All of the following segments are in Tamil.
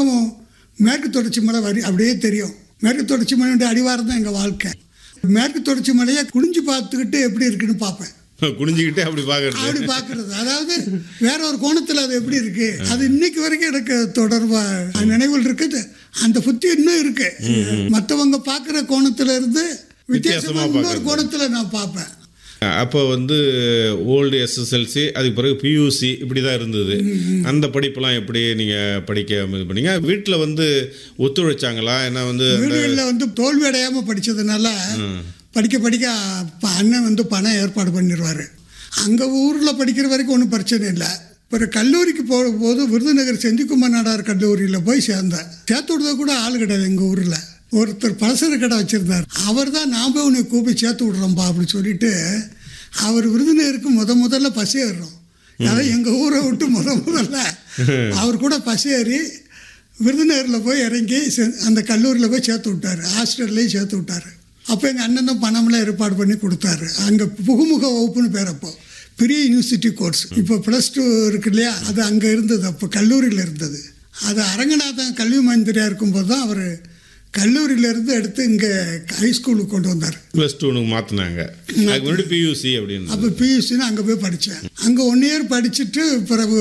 பக்கம் மேற்கு தொடர்ச்சி மலை வரி அப்படியே தெரியும் மேற்கு தொடர்ச்சி மலையுடைய அடிவாரம் தான் எங்கள் வாழ்க்கை மேற்கு தொடர்ச்சி மலையை குனிஞ்சு பார்த்துக்கிட்டு எப்படி இருக்குன்னு பார்ப்பேன் குனிஞ்சுக்கிட்டே அப்படி பார்க்கறது அப்படி பார்க்கறது அதாவது வேற ஒரு கோணத்தில் அது எப்படி இருக்கு அது இன்னைக்கு வரைக்கும் எனக்கு தொடர்பா நினைவில் இருக்குது அந்த புத்தி இன்னும் இருக்கு மற்றவங்க பார்க்குற கோணத்துல இருந்து வித்தியாசமா வித்தியாசமா இன்னொரு பார்க்கறது. கோணத்தில் நான் பார்ப்பேன் அப்போ வந்து ஓல்டு எஸ்எஸ்எல்சி அதுக்கு பிறகு பியூசி இப்படி தான் இருந்தது அந்த படிப்பெல்லாம் எப்படி நீங்கள் படிக்க இது பண்ணீங்க வீட்டில் வந்து ஒத்துழைச்சாங்களா ஏன்னா வந்து அந்த வீடுகளில் வந்து தோல்வி அடையாமல் படித்ததுனால படிக்க படிக்க அப்ப அண்ணன் வந்து பணம் ஏற்பாடு பண்ணிடுவார் அங்கே ஊரில் படிக்கிற வரைக்கும் ஒன்றும் பிரச்சனை இல்லை பிறகு கல்லூரிக்கு போகும்போது விருதுநகர் செந்திக்குமார் நாடார் கல்லூரியில் போய் சேர்ந்தேன் சேர்த்து விடுறது கூட ஆள் கிடையாது எங்கள் ஊரில் ஒருத்தர் பலசர கடை வச்சுருந்தார் அவர் தான் நான் போய் உன்னை கூப்பிட்டு சேர்த்து விட்றோம்ப்பா அப்படின்னு சொல்லிட்டு அவர் விருதுநகருக்கு முத முதல்ல பஸ் ஏறுறோம் அதாவது எங்கள் ஊரை விட்டு முத முதல்ல அவர் கூட பஸ் ஏறி விருதுநகரில் போய் இறங்கி செ- அந்த கல்லூரியில் போய் சேர்த்து விட்டாரு ஹாஸ்டல்லையும் சேர்த்து விட்டாரு அப்போ எங்கள் அண்ணன் தான் பணமெல்லாம் ஏற்பாடு பண்ணி கொடுத்தாரு அங்கே புகுமுக வகுப்புன்னு பேர் அப்போ பெரிய யூனிவர்சிட்டி கோர்ஸ் இப்போ ப்ளஸ் டூ இருக்கு இல்லையா அது அங்கே இருந்தது அப்போ கல்லூரியில் இருந்தது அது அரங்கநாதன் கல்வி மந்திரியாக இருக்கும்போது தான் அவர் கல்லூரியிலேருந்து எடுத்து இங்கே ஹைஸ்கூலுக்கு கொண்டு வந்தார் ப்ளஸ் டூனுக்கு மாற்றினாங்க அதுக்கு முன்னாடி பியூசி அப்படின்னு அப்போ பியூசின்னு அங்கே போய் படித்தேன் அங்கே ஒன் இயர் படிச்சுட்டு பிறகு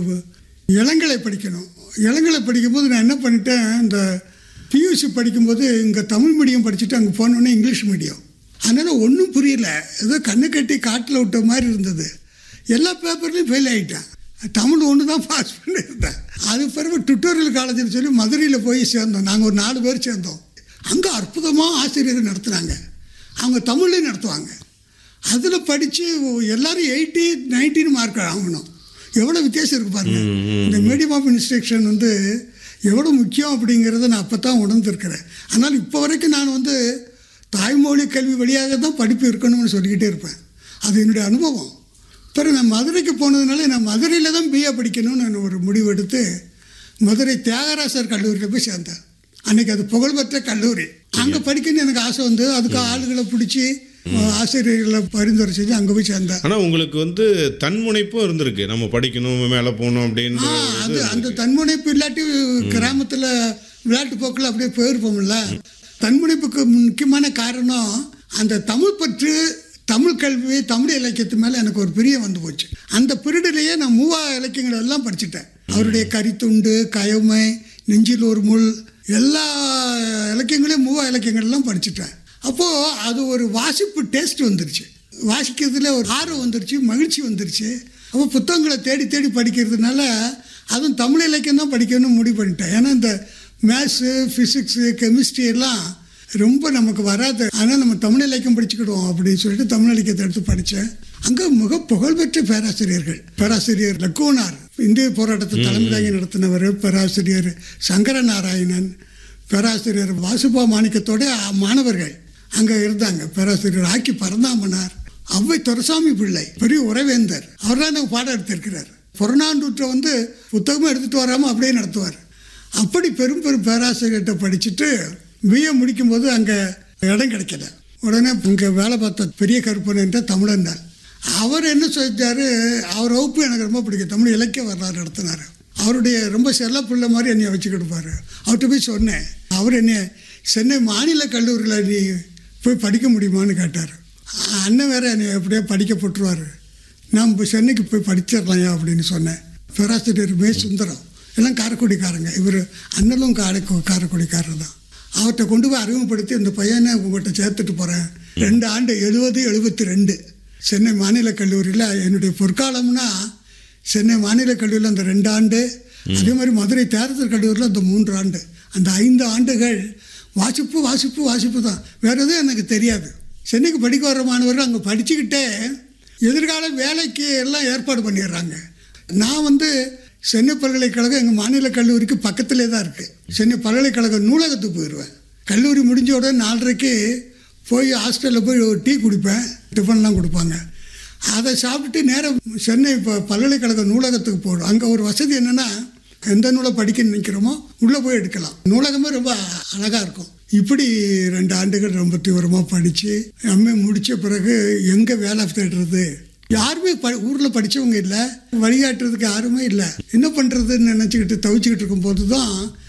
இளங்கலை படிக்கணும் இளங்கலை படிக்கும்போது நான் என்ன பண்ணிட்டேன் இந்த பியூசி படிக்கும்போது இங்கே தமிழ் மீடியம் படிச்சுட்டு அங்கே போனோன்னே இங்கிலீஷ் மீடியம் அதனால் ஒன்றும் புரியல ஏதோ கண்ணு கட்டி காட்டில் விட்ட மாதிரி இருந்தது எல்லா பேப்பர்லையும் ஃபெயில் ஆகிட்டேன் தமிழ் ஒன்று தான் பாஸ் பண்ணியிருந்தேன் அது பிறகு டுட்டோரியல் காலேஜ்னு சொல்லி மதுரையில் போய் சேர்ந்தோம் நாங்கள் ஒரு நாலு பேர் சேர்ந்தோம் அங்கே அற்புதமாக ஆசிரியர்கள் நடத்துனாங்க அவங்க தமிழ்லேயும் நடத்துவாங்க அதில் படித்து எல்லாரும் எயிட்டி நைன்டீன் மார்க் வாங்கணும் எவ்வளோ வித்தியாசம் இருக்கு பாருங்க இந்த மீடியம் ஆஃப் இன்ஸ்ட்ரக்ஷன் வந்து எவ்வளோ முக்கியம் அப்படிங்கிறத நான் அப்போ தான் உணர்ந்திருக்கிறேன் ஆனால் இப்போ வரைக்கும் நான் வந்து தாய்மொழி கல்வி வழியாக தான் படிப்பு இருக்கணும்னு சொல்லிக்கிட்டே இருப்பேன் அது என்னுடைய அனுபவம் பிறகு நான் மதுரைக்கு போனதுனால நான் மதுரையில் தான் பிஏ படிக்கணும்னு நான் ஒரு முடிவு எடுத்து மதுரை தியாகராசர் கல்லூரியில் போய் சேர்ந்தேன் அன்னைக்கு அது புகழ்பெற்ற கல்லூரி அங்கே படிக்கணும்னு எனக்கு ஆசை வந்து அதுக்கு ஆளுகளை பிடிச்சி ஆசிரியர்களை பரிந்துரை செஞ்சு அங்கே போய் சேர்ந்தேன் ஆனால் உங்களுக்கு வந்து தன்முனைப்பும் இருந்திருக்கு நம்ம படிக்கணும் மேலே போகணும் அப்படின்னு ஆ, அது அந்த தன்முனைப்பு இல்லாட்டி கிராமத்தில் விளையாட்டு போக்கில் அப்படியே போயிருப்போம்ல தன்முனைப்புக்கு முக்கியமான காரணம் அந்த தமிழ் பற்று தமிழ் கல்வி தமிழ் இலக்கியத்து மேலே எனக்கு ஒரு பிரியம் வந்து போச்சு அந்த பீரியடிலேயே நான் மூவா இலக்கியங்கள் எல்லாம் படிச்சுட்டேன் அவருடைய கரித்துண்டு கயமை நெஞ்சில் ஒரு முள் எல்லா இலக்கியங்களையும் மூவா இலக்கியங்கள்லாம் படிச்சுட்டேன் அப்போது அது ஒரு வாசிப்பு டேஸ்ட் வந்துருச்சு வாசிக்கிறதுல ஒரு ஆர்வம் வந்துருச்சு மகிழ்ச்சி வந்துருச்சு அப்போ புத்தகங்களை தேடி தேடி படிக்கிறதுனால அதுவும் தமிழ் இலக்கியம் தான் படிக்கணும்னு முடிவு பண்ணிட்டேன் ஏன்னா இந்த மேத்ஸு ஃபிசிக்ஸு கெமிஸ்ட்ரி எல்லாம் ரொம்ப நமக்கு வராது ஆனால் நம்ம தமிழ் இலக்கியம் படிச்சுக்கிடுவோம் அப்படின்னு சொல்லிட்டு தமிழ் இலக்கியத்தை எடுத்து படித்தேன் அங்கே மிக புகழ்பெற்ற பேராசிரியர்கள் பேராசிரியர் லக்குவனார் இந்திய போராட்டத்தை தலைமை தாங்கி நடத்தினவர் பேராசிரியர் சங்கர நாராயணன் பேராசிரியர் வாசுபா மாணிக்கத்தோட மாணவர்கள் அங்கே இருந்தாங்க பேராசிரியர் ஆக்கி பரந்தாமனார் அவ்வை துரசாமி பிள்ளை பெரிய உறவேந்தர் அவர் தான் எனக்கு பாடம் எடுத்திருக்கிறார் புறநானூற்றை வந்து புத்தகமும் எடுத்துகிட்டு வராமல் அப்படியே நடத்துவார் அப்படி பெரும் பெரும் பேராசிரியர்கிட்ட படிச்சுட்டு பிஏ முடிக்கும்போது அங்கே இடம் கிடைக்கல உடனே இங்கே வேலை பார்த்த பெரிய கருப்பன் என்ற தமிழன் தான் அவர் என்ன செஞ்சார் அவர் வகுப்பு எனக்கு ரொம்ப பிடிக்கும் தமிழ் இலக்கிய வரலாறு நடத்தினார் அவருடைய ரொம்ப செல்ல பிள்ளை மாதிரி என்னை வச்சுக்கிடுப்பார் அவர்கிட்ட போய் சொன்னேன் அவர் என்னை சென்னை மாநில கல்லூரியில் நீ போய் படிக்க முடியுமான்னு கேட்டார் அண்ணன் வேற என்னை எப்படியோ படிக்க போட்டுருவார் நான் இப்போ சென்னைக்கு போய் படிச்சிடலாம்யா அப்படின்னு சொன்னேன் பேராசிரியர் மே சுந்தரம் எல்லாம் காரைக்குடிக்காரங்க இவர் அண்ணலும் காரை காரைக்குடிக்காரர் தான் அவர்கிட்ட கொண்டு போய் அறிமுகப்படுத்தி இந்த பையனை உங்கள்கிட்ட சேர்த்துட்டு போகிறேன் ரெண்டு ஆண்டு எழுபது எழுபத்தி ரெண்டு சென்னை மாநில கல்லூரியில் என்னுடைய பொற்காலம்னா சென்னை மாநில கல்லூரியில் அந்த ரெண்டு ஆண்டு அதே மாதிரி மதுரை தேர்தல் கல்லூரியில் அந்த மூன்று ஆண்டு அந்த ஐந்து ஆண்டுகள் வாசிப்பு வாசிப்பு வாசிப்பு தான் வேறு எதுவும் எனக்கு தெரியாது சென்னைக்கு படிக்க வர மாணவர்கள் அங்கே படிச்சுக்கிட்டே எதிர்கால வேலைக்கு எல்லாம் ஏற்பாடு பண்ணிடுறாங்க நான் வந்து சென்னை பல்கலைக்கழகம் எங்கள் மாநில கல்லூரிக்கு பக்கத்திலே தான் இருக்குது சென்னை பல்கலைக்கழக நூலகத்துக்கு போயிடுவேன் கல்லூரி முடிஞ்ச உடனே நாலரைக்கு போய் ஹாஸ்டலில் போய் ஒரு டீ குடிப்பேன் டிஃபன்லாம் கொடுப்பாங்க அதை சாப்பிட்டுட்டு நேரம் சென்னை இப்போ பல்கலைக்கழக நூலகத்துக்கு போடும் அங்கே ஒரு வசதி என்னென்னா எந்த நூலை படிக்க நினைக்கிறோமோ உள்ளே போய் எடுக்கலாம் நூலகமே ரொம்ப அழகாக இருக்கும் இப்படி ரெண்டு ஆண்டுகள் ரொம்ப தீவிரமாக படித்து எம்ஏ முடித்த பிறகு எங்கே வேலை தேடுறது யாருமே ப ஊரில் படித்தவங்க இல்லை வழிகாட்டுறதுக்கு யாருமே இல்லை என்ன பண்ணுறதுன்னு நினச்சிக்கிட்டு தவிச்சுக்கிட்டு இருக்கும்போது தான்